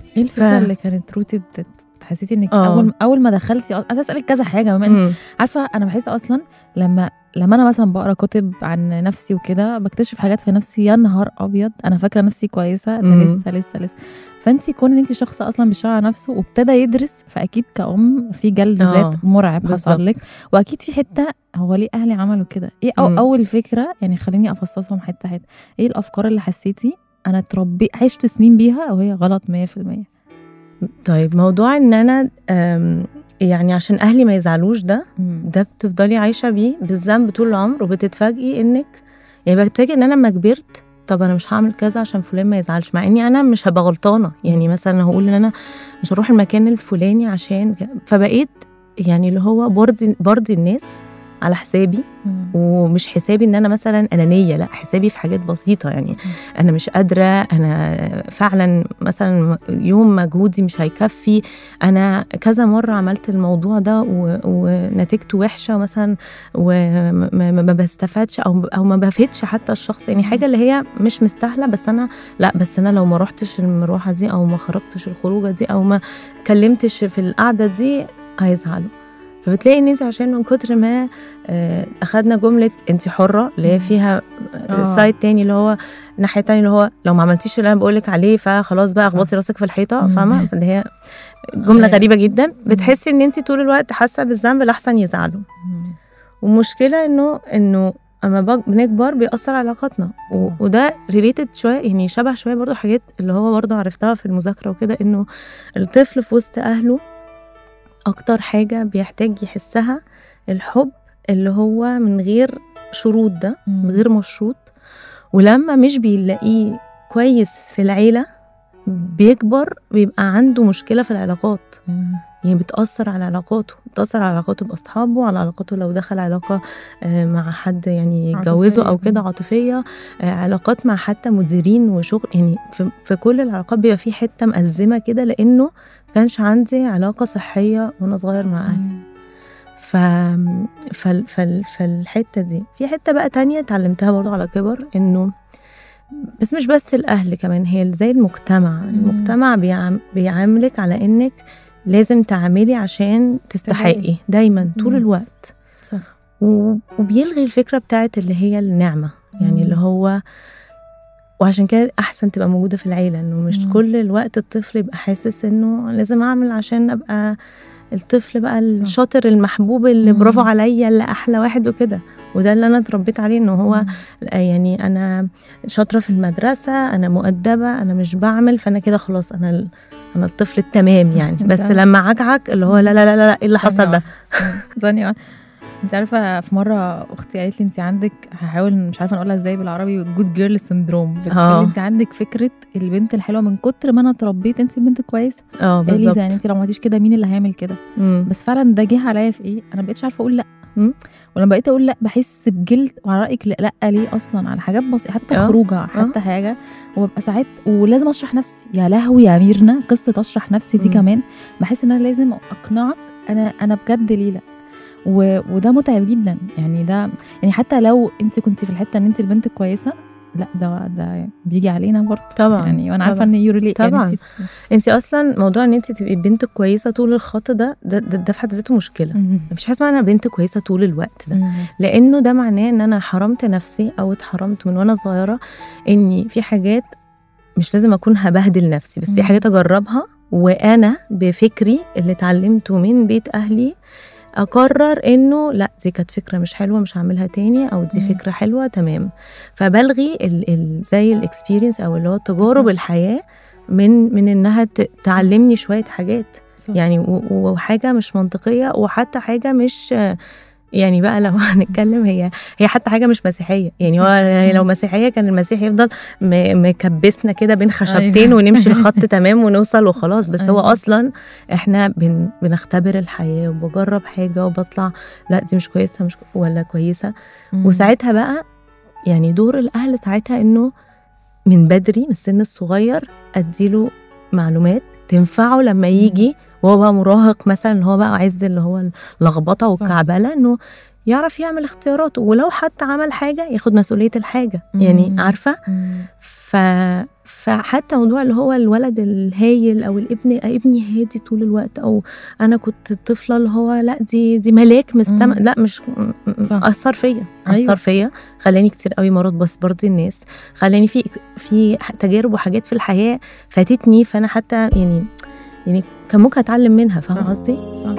ايه الفكره ف- اللي كانت روتد حسيتي انك آه. اول اول ما دخلتي عايزه اسالك كذا حاجه بما إن- مم. عارفه انا بحس اصلا لما لما انا مثلا بقرا كتب عن نفسي وكده بكتشف حاجات في نفسي يا نهار ابيض انا فاكره نفسي كويسه ده مم. لسه لسه لسه فانت كون ان انت شخص اصلا بيشتغل على نفسه وابتدى يدرس فاكيد كأم في جلد آه، ذات مرعب بالظبط. حصل لك واكيد في حته هو ليه اهلي عملوا كده ايه أو مم. اول فكره يعني خليني افصصهم حته حته ايه الافكار اللي حسيتي انا اتربي عشت سنين بيها وهي غلط 100% طيب موضوع ان انا أم، يعني عشان اهلي ما يزعلوش ده مم. ده بتفضلي عايشه بيه بالذنب طول العمر وبتتفاجئي انك يعني بتفاجئ ان انا لما كبرت طب انا مش هعمل كذا عشان فلان ما يزعلش مع اني انا مش هبقى غلطانه يعني مثلا هقول ان انا مش هروح المكان الفلاني عشان ك- فبقيت يعني اللي هو برضي برضي الناس على حسابي مم. ومش حسابي ان انا مثلا انانيه لا حسابي في حاجات بسيطه يعني انا مش قادره انا فعلا مثلا يوم مجهودي مش هيكفي انا كذا مره عملت الموضوع ده و- ونتيجته وحشه مثلا وما ما- ما بستفادش او او ما بفيدش حتى الشخص يعني حاجه اللي هي مش مستاهله بس انا لا بس انا لو ما رحتش المروحه دي او ما خرجتش الخروجه دي او ما كلمتش في القعده دي هيزعلوا فبتلاقي ان انت عشان من كتر ما آه، اخدنا جمله انت حره اللي هي فيها آه. سايد تاني اللي هو ناحيه تاني اللي هو لو ما عملتيش اللي انا بقولك عليه فخلاص بقى صح. اخبطي راسك في الحيطه مم. فاهمه اللي هي جمله أيوة. غريبه جدا بتحسي ان انت طول الوقت حاسه بالذنب لاحسن يزعلوا مم. والمشكله انه انه اما بق- بنكبر بيأثر على علاقاتنا و- طبعا. وده ريليتد شويه يعني شبه شويه برضو حاجات اللي هو برضو عرفتها في المذاكره وكده انه الطفل في وسط اهله اكتر حاجه بيحتاج يحسها الحب اللي هو من غير شروط ده مم. من غير مشروط ولما مش بيلاقيه كويس في العيله بيكبر بيبقى عنده مشكله في العلاقات مم. يعني بتأثر على علاقاته بتأثر على علاقاته بأصحابه على علاقاته لو دخل علاقة آه، مع حد يعني يتجوزه أو عاطفية. كده عاطفية آه، علاقات مع حتى مديرين وشغل يعني في, في كل العلاقات بيبقى في حتة مأزمة كده لأنه كانش عندي علاقة صحية وأنا صغير مع أهلي مم. ف... فال... فال... فالحتة دي في حتة بقى تانية اتعلمتها برضو على كبر إنه بس مش بس الأهل كمان هي زي المجتمع المجتمع بيعم... بيعاملك على إنك لازم تعملي عشان تستحقي تستاهلي. دايما طول مم. الوقت صح و... وبيلغي الفكرة بتاعت اللي هي النعمة يعني مم. اللي هو وعشان كده احسن تبقى موجوده في العيله انه مش مم. كل الوقت الطفل يبقى حاسس انه لازم اعمل عشان ابقى الطفل بقى صح. الشاطر المحبوب اللي مم. برافو عليا اللي احلى واحد وكده وده اللي انا اتربيت عليه انه هو مم. يعني انا شاطره في المدرسه انا مؤدبه انا مش بعمل فانا كده خلاص انا ال- انا الطفل التمام يعني أنت بس عارفة- لما عجعك اللي هو لا لا لا لا ايه اللي حصل ثانية ده واحدة. مم. ثانية واحدة. انت عارفة في مرة اختي قالت لي انت عندك هحاول مش عارفة نقولها ازاي بالعربي جود جيرل سندروم بتقول آه. لي انت عندك فكرة البنت الحلوة من كتر ما انا اتربيت انت بنت كويسة اه قالت لي بالظبط زي يعني انت لو ما عملتيش كده مين اللي هيعمل كده مم. بس فعلا ده جه عليا في ايه انا مبقتش عارفة اقول لا مم. ولما بقيت اقول لا بحس بجلد وعلى رايك لا, لا ليه اصلا على حاجات بسيطه حتى آه. خروجه حتى حاجه وببقى ساعات ولازم اشرح نفسي يا لهوي يا ميرنا قصه اشرح نفسي دي مم. كمان بحس ان انا لازم اقنعك انا انا بجد ليه لا و... وده متعب جدا يعني ده يعني حتى لو انت كنت في الحته ان انت البنت الكويسه لا ده ده بيجي علينا برضه طبعا يعني وانا عارفه طبعا. ان يوري طبعاً. يعني انت اصلا موضوع ان انت تبقي بنت كويسه طول الخط ده ده, ده, ده في حد ذاته مشكله انت مفيش حاجه اسمها انا بنت كويسه طول الوقت ده لانه ده معناه ان انا حرمت نفسي او اتحرمت من وانا صغيره اني في حاجات مش لازم اكون هبهدل نفسي بس في مم. حاجات اجربها وانا بفكري اللي اتعلمته من بيت اهلي اقرر انه لا دي كانت فكره مش حلوه مش هعملها تاني او دي مم. فكره حلوه تمام فبلغي ال ال زي الاكسبيرينس او اللي هو تجارب مم. الحياه من من انها ت- تعلمني شويه حاجات صح. يعني و- وحاجه مش منطقيه وحتى حاجه مش يعني بقى لو هنتكلم هي هي حتى حاجه مش مسيحيه يعني هو يعني لو مسيحيه كان المسيح يفضل م- مكبسنا كده بين خشبتين أيوة. ونمشي الخط تمام ونوصل وخلاص بس هو أيوة. اصلا احنا بن بنختبر الحياه وبجرب حاجه وبطلع لا دي مش كويسه مش ولا كويسه مم. وساعتها بقى يعني دور الاهل ساعتها انه من بدري من السن الصغير اديله معلومات تنفعه لما يجي وهو بقى مراهق مثلا اللي هو بقى عايز اللي هو اللخبطه صح. والكعبله انه يعرف يعمل اختياراته ولو حتى عمل حاجه ياخد مسؤوليه الحاجه يعني مم. عارفه مم. ف... فحتى موضوع اللي هو الولد الهايل او الابن ابني هادي طول الوقت او انا كنت الطفله اللي هو لا دي دي ملاك من السما مم. لا مش م- م- صح. اثر فيا أيوة. اثر فيا خلاني كتير قوي مرض بس برضي الناس خلاني في في ح- تجارب وحاجات في الحياه فاتتني فانا حتى يعني يعني كان ممكن اتعلم منها فاهمه صح. قصدي صح